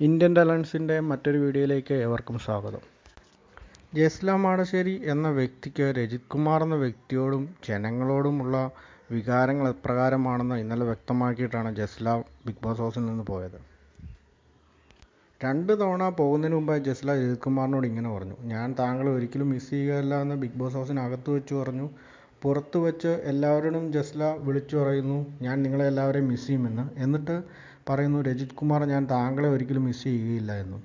Indian ടാലൻസിൻ്റെ മറ്റൊരു വീഡിയോയിലേക്ക് ഏവർക്കും സ്വാഗതം ജസ്ല മാടശ്ശേരി എന്ന വ്യക്തിക്ക് രജിത് കുമാർ എന്ന വ്യക്തിയോടും ജനങ്ങളോടുമുള്ള വികാരങ്ങൾ എപ്രകാരമാണെന്ന് ഇന്നലെ വ്യക്തമാക്കിയിട്ടാണ് ജസ്ല ബിഗ് ബോസ് ഹൗസിൽ നിന്ന് പോയത് രണ്ട് തവണ പോകുന്നതിന് മുമ്പായി ജസ്ല രജിത് കുമാറിനോട് ഇങ്ങനെ പറഞ്ഞു ഞാൻ താങ്കളെ ഒരിക്കലും മിസ് ചെയ്യുകയല്ല എന്ന് ബിഗ് ബോസ് ഹൗസിനകത്ത് വെച്ച് പറഞ്ഞു പുറത്ത് വെച്ച് എല്ലാവരോടും ജസ്ല വിളിച്ചു പറയുന്നു ഞാൻ നിങ്ങളെ എല്ലാവരെയും മിസ് ചെയ്യുമെന്ന് എന്നിട്ട് പറയുന്നു രജിത് കുമാർ ഞാൻ താങ്കളെ ഒരിക്കലും മിസ് ചെയ്യുകയില്ല എന്നും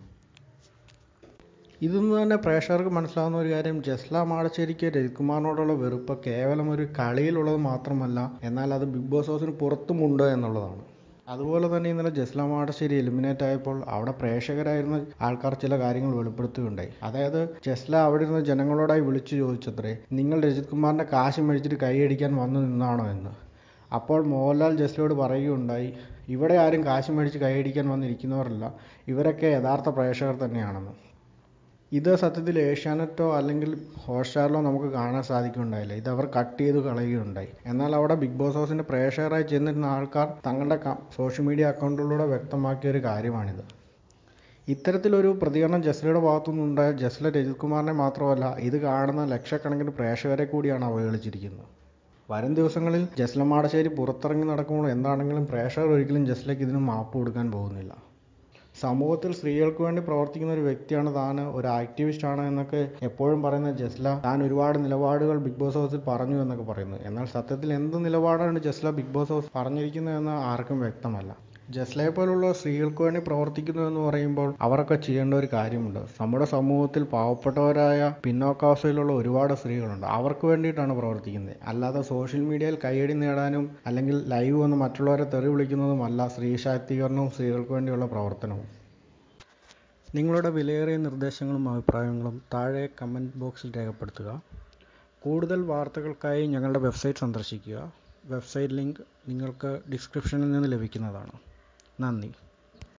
ഇതൊന്നും തന്നെ പ്രേക്ഷകർക്ക് മനസ്സിലാവുന്ന ഒരു കാര്യം ജസ്ല മാടശ്ശേരിക്ക് രജിത് കുമാറിനോടുള്ള വെറുപ്പ് കേവലം ഒരു കളിയിലുള്ളത് മാത്രമല്ല എന്നാൽ അത് ബിഗ് ബോസ് ഹൗസിന് പുറത്തുമുണ്ട് എന്നുള്ളതാണ് അതുപോലെ തന്നെ ഇന്നലെ ജസ്ല മാടശ്ശേരി എലിമിനേറ്റ് ആയപ്പോൾ അവിടെ പ്രേക്ഷകരായിരുന്ന ആൾക്കാർ ചില കാര്യങ്ങൾ വെളിപ്പെടുത്തുകയുണ്ടായി അതായത് ജസ്ല അവിടെ ഇരുന്ന ജനങ്ങളോടായി വിളിച്ചു ചോദിച്ചത്രേ നിങ്ങൾ രജിത് കുമാറിൻ്റെ കാശ് മേടിച്ചിട്ട് കൈയടിക്കാൻ വന്നു നിന്നാണോ എന്ന് അപ്പോൾ മോഹൻലാൽ ജസ്ലയോട് പറയുകയുണ്ടായി ഇവിടെ ആരും കാശ് മേടിച്ച് കൈയടിക്കാൻ വന്നിരിക്കുന്നവരല്ല ഇവരൊക്കെ യഥാർത്ഥ പ്രേക്ഷകർ തന്നെയാണെന്ന് ഇത് സത്യത്തിൽ ഏഷ്യാനെറ്റോ അല്ലെങ്കിൽ ഹോട്ട്സ്റ്റാറിലോ നമുക്ക് കാണാൻ സാധിക്കുകയുണ്ടായില്ല ഇത് അവർ കട്ട് ചെയ്ത് കളയുകയുണ്ടായി എന്നാൽ അവിടെ ബിഗ് ബോസ് ഹൗസിൻ്റെ പ്രേക്ഷകരായി ചെന്നിരുന്ന ആൾക്കാർ തങ്ങളുടെ സോഷ്യൽ മീഡിയ അക്കൗണ്ടുകളിലൂടെ വ്യക്തമാക്കിയ ഒരു കാര്യമാണിത് ഇത്തരത്തിലൊരു പ്രതികരണം ജസ്ലയുടെ ഭാഗത്തുനിന്നുണ്ടായ ജസ്ല രജിത് കുമാറിനെ മാത്രമല്ല ഇത് കാണുന്ന ലക്ഷക്കണക്കിന് പ്രേക്ഷകരെ കൂടിയാണ് അവഹേളിച്ചിരിക്കുന്നത് വരും ദിവസങ്ങളിൽ ജസ്ല മാടശ്ശേരി പുറത്തിറങ്ങി നടക്കുമ്പോൾ എന്താണെങ്കിലും പ്രേക്ഷകർ ഒരിക്കലും ജസ്ലയ്ക്ക് ഇതിന് മാപ്പ് കൊടുക്കാൻ പോകുന്നില്ല സമൂഹത്തിൽ സ്ത്രീകൾക്ക് വേണ്ടി പ്രവർത്തിക്കുന്ന ഒരു വ്യക്തിയാണ് താൻ ഒരു ആക്ടിവിസ്റ്റ് ആണ് എന്നൊക്കെ എപ്പോഴും പറയുന്ന ജസ്ല താൻ ഒരുപാട് നിലപാടുകൾ ബിഗ് ബോസ് ഹൗസിൽ പറഞ്ഞു എന്നൊക്കെ പറയുന്നു എന്നാൽ സത്യത്തിൽ എന്ത് നിലപാടാണ് ജസ്ല ബിഗ് ബോസ് ഹൗസ് പറഞ്ഞിരിക്കുന്നതെന്ന് ആർക്കും വ്യക്തമല്ല ജസ്ലയെ പോലുള്ള സ്ത്രീകൾക്ക് വേണ്ടി പ്രവർത്തിക്കുന്നു എന്ന് പറയുമ്പോൾ അവരൊക്കെ ചെയ്യേണ്ട ഒരു കാര്യമുണ്ട് നമ്മുടെ സമൂഹത്തിൽ പാവപ്പെട്ടവരായ പിന്നോക്കാവസ്ഥയിലുള്ള ഒരുപാട് സ്ത്രീകളുണ്ട് അവർക്ക് വേണ്ടിയിട്ടാണ് പ്രവർത്തിക്കുന്നത് അല്ലാതെ സോഷ്യൽ മീഡിയയിൽ കൈയടി നേടാനും അല്ലെങ്കിൽ ലൈവ് വന്ന് മറ്റുള്ളവരെ തെറി വിളിക്കുന്നതുമല്ല സ്ത്രീ ശാക്തീകരണവും സ്ത്രീകൾക്ക് വേണ്ടിയുള്ള പ്രവർത്തനവും നിങ്ങളുടെ വിലയേറിയ നിർദ്ദേശങ്ങളും അഭിപ്രായങ്ങളും താഴെ കമൻറ്റ് ബോക്സിൽ രേഖപ്പെടുത്തുക കൂടുതൽ വാർത്തകൾക്കായി ഞങ്ങളുടെ വെബ്സൈറ്റ് സന്ദർശിക്കുക വെബ്സൈറ്റ് ലിങ്ക് നിങ്ങൾക്ക് ഡിസ്ക്രിപ്ഷനിൽ നിന്ന് ലഭിക്കുന്നതാണ് നന്ദി